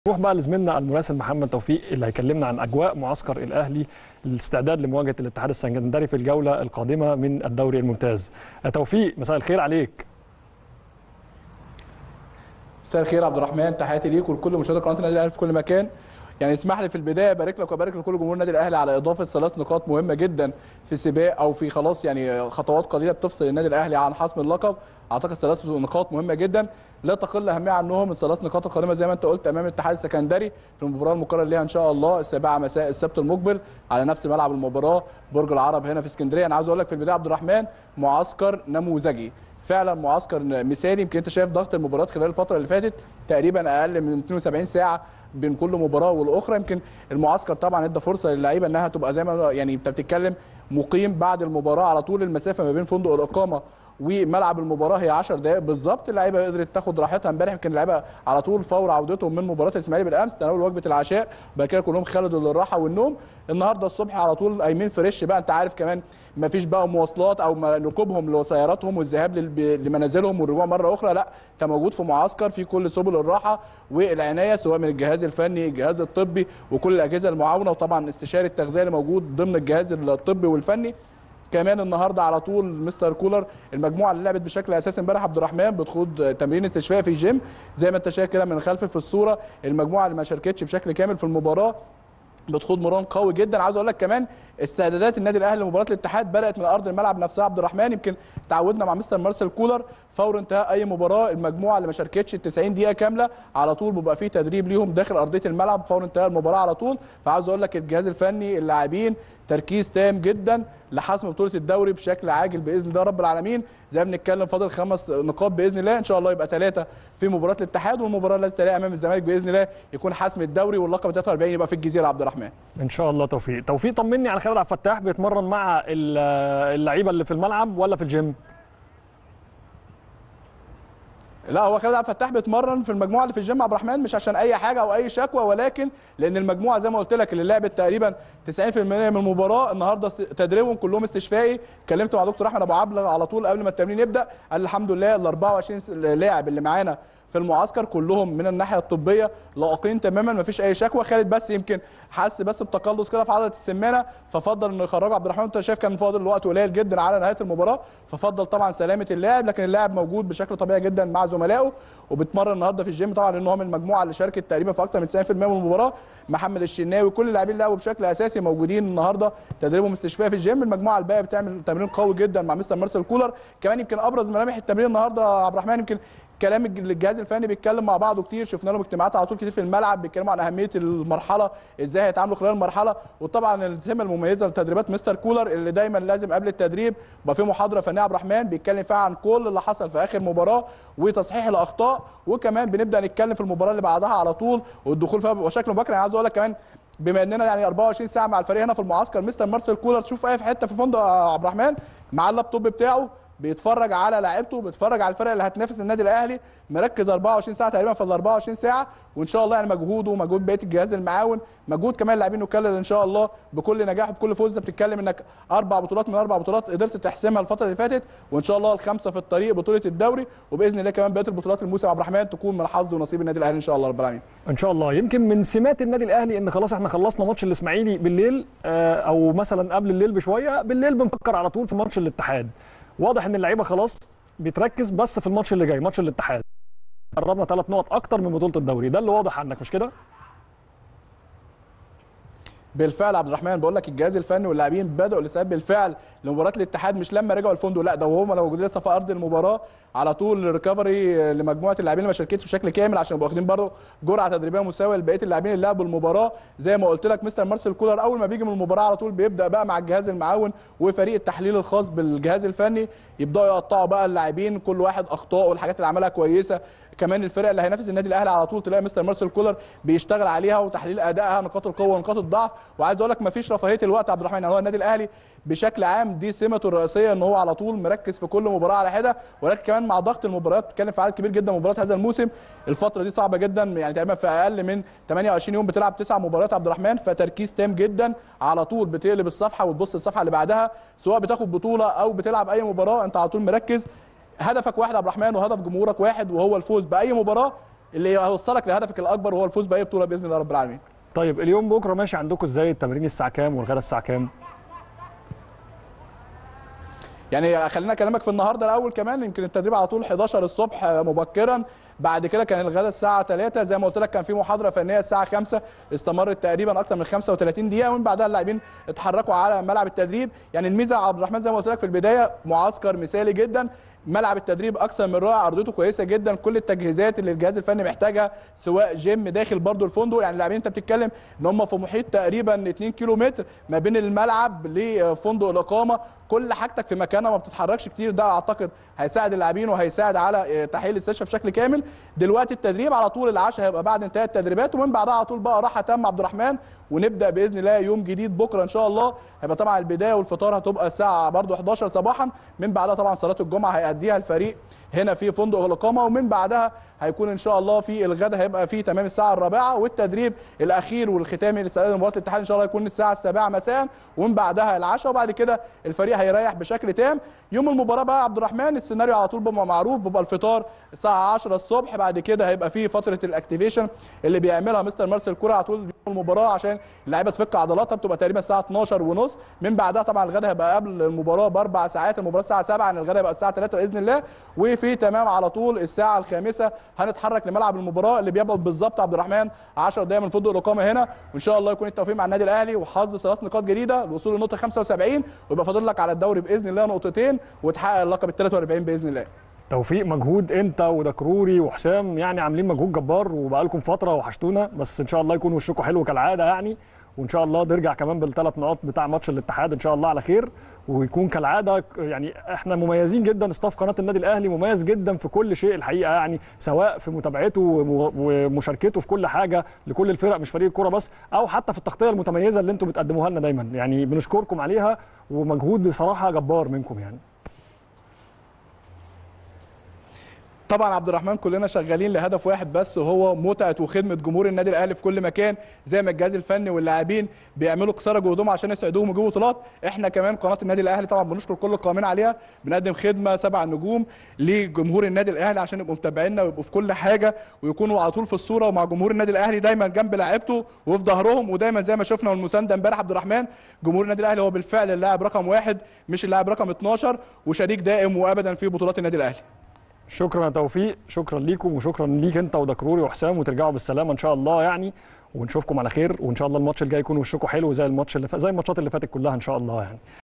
نروح بقى لزميلنا المراسل محمد توفيق اللي هيكلمنا عن اجواء معسكر الاهلي الاستعداد لمواجهه الاتحاد السكندري في الجوله القادمه من الدوري الممتاز. توفيق مساء الخير عليك. مساء الخير عبد الرحمن تحياتي ليك ولكل مشاهدي قناه النادي الاهلي في كل مكان يعني اسمح لي في البدايه ابارك لك وابارك لكل جمهور النادي الاهلي على اضافه ثلاث نقاط مهمه جدا في سباق او في خلاص يعني خطوات قليله بتفصل النادي الاهلي عن حسم اللقب اعتقد ثلاث نقاط مهمه جدا لا تقل اهميه عنهم الثلاث نقاط القادمه زي ما انت قلت امام الاتحاد السكندري في المباراه المقرر ليها ان شاء الله السابعه مساء السبت المقبل على نفس ملعب المباراه برج العرب هنا في اسكندريه انا عاوز اقول لك في البدايه عبد الرحمن معسكر نموذجي فعلا معسكر مثالي يمكن انت شايف ضغط المباريات خلال الفتره اللي فاتت تقريبا اقل من 72 ساعه بين كل مباراه والاخرى يمكن المعسكر طبعا ادى فرصه للعيبه انها تبقى زي ما يعني انت بتتكلم مقيم بعد المباراه على طول المسافه ما بين فندق الاقامه وملعب المباراه هي 10 دقائق بالظبط اللعيبه قدرت تاخد راحتها امبارح يمكن اللعيبه على طول فور عودتهم من مباراه الاسماعيلي بالامس تناول وجبه العشاء بعد كده كلهم خلدوا للراحه والنوم النهارده الصبح على طول قايمين فريش بقى انت عارف كمان ما فيش بقى مواصلات او ركوبهم لسياراتهم والذهاب لمنازلهم والرجوع مره اخرى لا انت موجود في معسكر في كل سبل الراحه والعنايه سواء من الجهاز الفني الجهاز الطبي وكل الاجهزه المعاونه وطبعا استشاري التغذيه اللي موجود ضمن الجهاز الطبي والفني كمان النهارده على طول مستر كولر المجموعه اللي لعبت بشكل اساسي امبارح عبد الرحمن بتخوض تمرين استشفاء في الجيم زي ما انت شايف كده من خلف في الصوره المجموعه اللي ما شاركتش بشكل كامل في المباراه بتخوض مران قوي جدا عاوز اقول لك كمان استعدادات النادي الاهلي لمباراه الاتحاد بدات من ارض الملعب نفسها عبد الرحمن يمكن تعودنا مع مستر مارسيل كولر فور انتهاء اي مباراه المجموعه اللي ما شاركتش 90 دقيقه كامله على طول بيبقى فيه تدريب ليهم داخل ارضيه الملعب فور انتهاء المباراه على طول فعاوز اقول لك الجهاز الفني اللاعبين تركيز تام جدا لحسم بطوله الدوري بشكل عاجل باذن الله رب العالمين زي ما بنتكلم فاضل خمس نقاط باذن الله ان شاء الله يبقى ثلاثه في مباراه الاتحاد والمباراه التي تليها امام الزمالك باذن الله يكون حسم الدوري واللقب 43 يبقى في الجزيره عبد الرحمن ان شاء الله توفيق توفيق طمني على خالد عبد الفتاح بيتمرن مع اللعيبه اللي في الملعب ولا في الجيم لا هو خالد عبد الفتاح بيتمرن في المجموعه اللي في الجيم عبد الرحمن مش عشان اي حاجه او اي شكوى ولكن لان المجموعه زي ما قلت لك اللي لعبت تقريبا 90% من المباراه النهارده تدريبهم كلهم استشفائي اتكلمت مع دكتور احمد ابو عبله على طول قبل ما التمرين يبدا قال الحمد لله ال 24 لاعب اللي معانا في المعسكر كلهم من الناحيه الطبيه لائقين تماما ما فيش اي شكوى خالد بس يمكن حس بس بتقلص كده في عضله السمانه ففضل انه يخرجه عبد الرحمن انت شايف كان فاضل الوقت قليل جدا على نهايه المباراه ففضل طبعا سلامه اللاعب لكن اللاعب موجود بشكل طبيعي جدا مع زملائه وبيتمرن النهارده في الجيم طبعا لان هو من المجموعه اللي شاركت تقريبا في اكثر من 90% من المباراه محمد الشناوي كل اللاعبين اللي لعبوا بشكل اساسي موجودين النهارده تدريبهم استشفاء في الجيم المجموعه الباقيه بتعمل تمرين قوي جدا مع مستر مارسيل كولر كمان يمكن ابرز ملامح التمرين النهارده عبد الرحمن يمكن كلام الجهاز الفني بيتكلم مع بعضه كتير شفنا لهم اجتماعات على طول كتير في الملعب بيتكلموا عن اهميه المرحله ازاي هيتعاملوا خلال المرحله وطبعا السمه المميزه لتدريبات مستر كولر اللي دايما لازم قبل التدريب يبقى في محاضره فنيه عبد الرحمن بيتكلم فيها عن كل اللي حصل في اخر مباراه وتصحيح الاخطاء وكمان بنبدا نتكلم في المباراه اللي بعدها على طول والدخول فيها بشكل مبكر انا عايز اقول لك كمان بما اننا يعني 24 ساعه مع الفريق هنا في المعسكر مستر مارسيل كولر تشوف اي في حته في فندق عبد الرحمن مع اللابتوب بتاعه بيتفرج على لاعيبته بيتفرج على الفرق اللي هتنافس النادي الاهلي مركز 24 ساعه تقريبا في ال 24 ساعه وان شاء الله يعني مجهوده ومجهود بقيه الجهاز المعاون مجهود كمان اللاعبين نكلل ان شاء الله بكل نجاح وبكل فوز انت بتتكلم انك اربع بطولات من اربع بطولات قدرت تحسمها الفتره اللي فاتت وان شاء الله الخمسه في الطريق بطوله الدوري وباذن الله كمان بقيه البطولات الموسم عبد الرحمن تكون من حظ ونصيب النادي الاهلي ان شاء الله رب العالمين ان شاء الله يمكن من سمات النادي الاهلي ان خلاص احنا خلصنا ماتش الاسماعيلي بالليل او مثلا قبل الليل بشويه بالليل بنفكر على طول في ماتش الاتحاد واضح ان اللعيبه خلاص بتركز بس في الماتش اللي جاي ماتش الاتحاد قربنا ثلاث نقط اكتر من بطوله الدوري ده اللي واضح عنك مش كده بالفعل عبد الرحمن بقول لك الجهاز الفني واللاعبين بداوا الاستعداد بالفعل لمباراه الاتحاد مش لما رجعوا الفندق لا ده وهم لو موجودين لسه في ارض المباراه على طول ريكفري لمجموعه اللاعبين اللي ما شاركتش بشكل كامل عشان يبقوا واخدين برضه جرعه تدريبيه مساويه لبقيه اللاعبين اللي لعبوا المباراه زي ما قلت لك مستر مارسيل كولر اول ما بيجي من المباراه على طول بيبدا بقى مع الجهاز المعاون وفريق التحليل الخاص بالجهاز الفني يبداوا يقطعوا بقى اللاعبين كل واحد اخطاء والحاجات اللي عملها كويسه كمان الفرق اللي هينافس النادي الاهلي على طول تلاقي مستر مارسيل كولر بيشتغل عليها وتحليل ادائها نقاط القوه ونقاط الضعف وعايز اقول لك ما فيش رفاهيه الوقت عبد الرحمن يعني هو النادي الاهلي بشكل عام دي سمته الرئيسيه ان هو على طول مركز في كل مباراه على حده ولكن كمان مع ضغط المباريات بتتكلم في عدد كبير جدا من مباريات هذا الموسم الفتره دي صعبه جدا يعني تقريبا في اقل من 28 يوم بتلعب تسع مباريات عبد الرحمن فتركيز تام جدا على طول بتقلب الصفحه وتبص الصفحه اللي بعدها سواء بتاخد بطوله او بتلعب اي مباراه انت على طول مركز هدفك واحد عبد الرحمن وهدف جمهورك واحد وهو الفوز باي مباراه اللي هيوصلك لهدفك الاكبر وهو الفوز باي بطوله باذن الله رب العالمين طيب اليوم بكره ماشي عندكم ازاي التمرين الساعه كام والغدا الساعه كام يعني خلينا اكلمك في النهارده الاول كمان يمكن التدريب على طول 11 الصبح مبكرا بعد كده كان الغداء الساعه 3 زي ما قلت لك كان في محاضره فنيه الساعه 5 استمرت تقريبا اكثر من 35 دقيقه ومن بعدها اللاعبين اتحركوا على ملعب التدريب يعني الميزه يا عبد الرحمن زي ما قلت لك في البدايه معسكر مثالي جدا ملعب التدريب اكثر من رائع ارضيته كويسه جدا كل التجهيزات اللي الجهاز الفني محتاجها سواء جيم داخل برضو الفندق يعني اللاعبين انت بتتكلم ان هم في محيط تقريبا 2 كيلو متر ما بين الملعب لفندق الاقامه كل حاجتك في مكانها ما بتتحركش كتير ده اعتقد هيساعد اللاعبين وهيساعد على تحليل الاستشفاء بشكل كامل دلوقتي التدريب على طول العشاء هيبقى بعد انتهاء التدريبات ومن بعدها على طول بقى راحه تامه عبد الرحمن ونبدا باذن الله يوم جديد بكره ان شاء الله هيبقى طبعا البدايه والفطار هتبقى الساعه برضو 11 صباحا من بعدها طبعا صلاه الجمعه هيأديها الفريق هنا في فندق الاقامه ومن بعدها هيكون ان شاء الله في الغداء هيبقى في تمام الساعه الرابعه والتدريب الاخير والختامي لاستعداد لمباراه الاتحاد ان شاء الله يكون الساعه السابعه مساء ومن بعدها العشاء وبعد كده الفريق هيريح بشكل تام يوم المباراه بقى عبد الرحمن السيناريو على طول بيبقى معروف بيبقى الفطار الساعه 10 الصبح بعد كده هيبقى في فتره الاكتيفيشن اللي بيعملها مستر مارسيل كوره على طول يوم المباراه عشان اللعيبه تفك عضلاتها بتبقى تقريبا الساعه 12 ونص من بعدها طبعا الغداء هيبقى قبل المباراه باربع ساعات المباراه الساعه 7 عن الغداء هيبقى الساعه 3 باذن الله وفي تمام على طول الساعه الخامسه هنتحرك لملعب المباراه اللي بيبعد بالظبط عبد الرحمن 10 دقائق من فندق الاقامه هنا وان شاء الله يكون التوفيق مع النادي الاهلي وحظ ثلاث نقاط جديده الوصول للنقطه 75 ويبقى فاضل لك على الدوري باذن الله نقطتين وتحقق اللقب ال 43 باذن الله توفيق مجهود انت ودكروري وحسام يعني عاملين مجهود جبار وبقالكم فتره وحشتونا بس ان شاء الله يكون وشكم حلو كالعاده يعني وان شاء الله نرجع كمان بالثلاث نقاط بتاع ماتش الاتحاد ان شاء الله على خير ويكون كالعاده يعني احنا مميزين جدا استاف قناه النادي الاهلي مميز جدا في كل شيء الحقيقه يعني سواء في متابعته ومشاركته في كل حاجه لكل الفرق مش فريق الكوره بس او حتى في التغطيه المتميزه اللي انتم بتقدموها لنا دايما يعني بنشكركم عليها ومجهود بصراحه جبار منكم يعني طبعا عبد الرحمن كلنا شغالين لهدف واحد بس وهو متعه وخدمه جمهور النادي الاهلي في كل مكان زي ما الجهاز الفني واللاعبين بيعملوا قصارى جهودهم عشان يسعدوهم ويجيبوا بطولات احنا كمان قناه النادي الاهلي طبعا بنشكر كل القائمين عليها بنقدم خدمه سبع نجوم لجمهور النادي الاهلي عشان يبقوا متابعينا ويبقوا في كل حاجه ويكونوا على طول في الصوره ومع جمهور النادي الاهلي دايما جنب لاعيبته وفي ظهرهم ودايما زي ما شفنا والمسانده امبارح عبد الرحمن جمهور النادي الاهلي هو بالفعل اللاعب رقم واحد مش اللاعب رقم 12 وشريك دائم وابدا في بطولات النادي الاهلي شكرا يا توفيق شكرا ليكم وشكرا ليك انت ودكروري وحسام وترجعوا بالسلامه ان شاء الله يعني ونشوفكم على خير وان شاء الله الماتش الجاي يكون وشكم حلو زي الماتش اللي ف... زي الماتشات اللي فاتت كلها ان شاء الله يعني